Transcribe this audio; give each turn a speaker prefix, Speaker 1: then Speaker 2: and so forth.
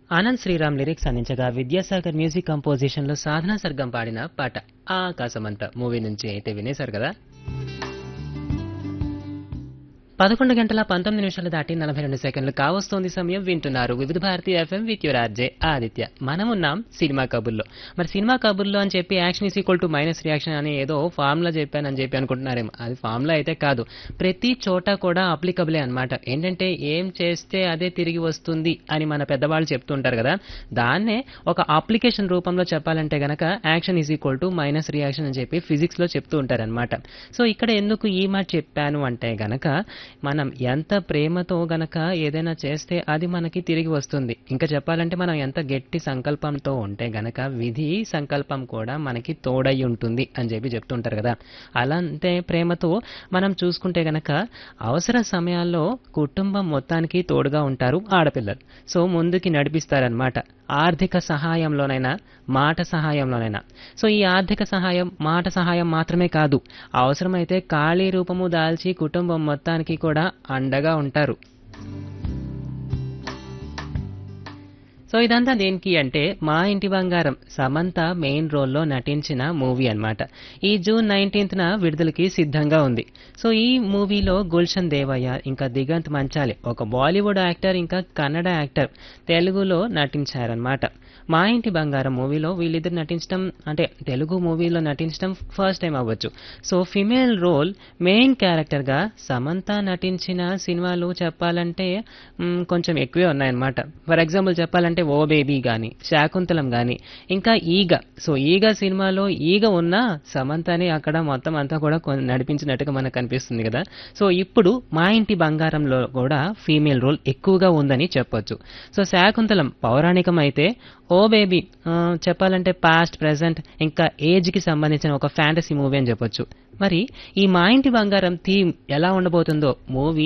Speaker 1: Anand Sriram lyrics అందించగా Vidyasagar music composition లో సాధనా సర్గం పాడిన పాట ఆకాశమంత మూవీ నుంచి అయితే వినేశారు కదా పదకొండు గంటల పంతొమ్మిది నిమిషాలు దాటి నలభై రెండు సెకండ్లు కావస్తోంది సమయం వింటున్నారు Vividh Bharati F M with your R J Aditya మనం ఉన్నాం సినిమా కబుర్లో మరి సినిమా కబుర్లో అని చెప్పి action is equal to minus reaction అని ఏదో ఫార్ములా చెప్పానని చెప్పి అనుకుంటున్నారేమో అది ఫార్ములా అయితే కాదు ప్రతి చోట కూడా అప్లికబులే అన్నమాట ఏంటంటే ఏం చేస్తే అదే తిరిగి వస్తుంది అని మన పెద్దవాళ్ళు చెప్తుంటారు కదా దాన్నే ఒక అప్లికేషన్ రూపంలో చెప్పాలంటే గనక action is equal to minus reaction అని చెప్పి ఫిజిక్స్ లో చెప్తూ ఉంటారనమాట సో ఇక్కడ ఎందుకు ఈ మాట చెప్పాను అంటే గనక మనం ఎంత ప్రేమతో గనక ఏదైనా చేస్తే అది మనకి తిరిగి వస్తుంది ఇంకా చెప్పాలంటే మనం ఎంత గట్టి సంకల్పంతో ఉంటే గనక విధి సంకల్పం కూడా మనకి తోడై ఉంటుంది అని చెప్పి చెప్తుంటారు కదా అలాంటే ప్రేమతో మనం చూసుకుంటే గనక అవసర సమయాల్లో కుటుంబం మొత్తానికి తోడుగా ఉంటారు ఆడపిల్లలు సో ముందుకి నడిపిస్తారనమాట ఆర్థిక సహాయంలోనైనా మాట సహాయంలోనైనా సో ఈ ఆర్థిక సహాయం మాట సహాయం మాత్రమే కాదు అవసరమైతే ఖాళీ రూపము దాల్చి కుటుంబం మొత్తానికి కూడా అండగా ఉంటారు సో ఇదంతా దేనికి అంటే మా ఇంటి బంగారం సమంత మెయిన్ రోల్లో నటించిన మూవీ అన్నమాట ఈ జూన్ నైన్టీన్త్న విడుదలకి సిద్ధంగా ఉంది సో ఈ మూవీలో గుల్షన్ దేవయ్య ఇంకా దిగంత్ మంచాలి ఒక బాలీవుడ్ యాక్టర్ ఇంకా కన్నడ యాక్టర్ తెలుగులో నటించారనమాట మా ఇంటి బంగారం మూవీలో వీళ్ళిద్దరు నటించడం అంటే తెలుగు మూవీలో నటించడం ఫస్ట్ టైం అవ్వచ్చు సో ఫిమేల్ రోల్ మెయిన్ క్యారెక్టర్గా సమంత నటించిన సినిమాలు చెప్పాలంటే మ్, కొంచెం ఎక్కువే ఉన్నాయన్నమాట ఫర్ ఎగ్జాంపుల్ చెప్పాలంటే ఓ బేబీ కానీ శాకుంతలం కానీ ఇంకా ఈగ సో ఈగ సినిమాలో ఈగ ఉన్న సమంతని అక్కడ మొత్తం అంతా కూడా కొ- నడిపించినట్టుగా మనకు కనిపిస్తుంది కదా సో ఇప్పుడు మా ఇంటి బంగారంలో కూడా ఫీమేల్ రోల్ ఎక్కువగా ఉందని చెప్పొచ్చు సో శాకుంతలం పౌరాణికం అయితే ఓ బేబీ చెప్పాలంటే పాస్ట్ ప్రెసెంట్ ఇంకా ఏజ్కి సంబంధించిన ఒక ఫ్యాంటసీ మూవీ అని చెప్పొచ్చు మరి ఈ మా ఇంటి బంగారం థీమ్ ఎలా ఉండబోతుందో మూవీ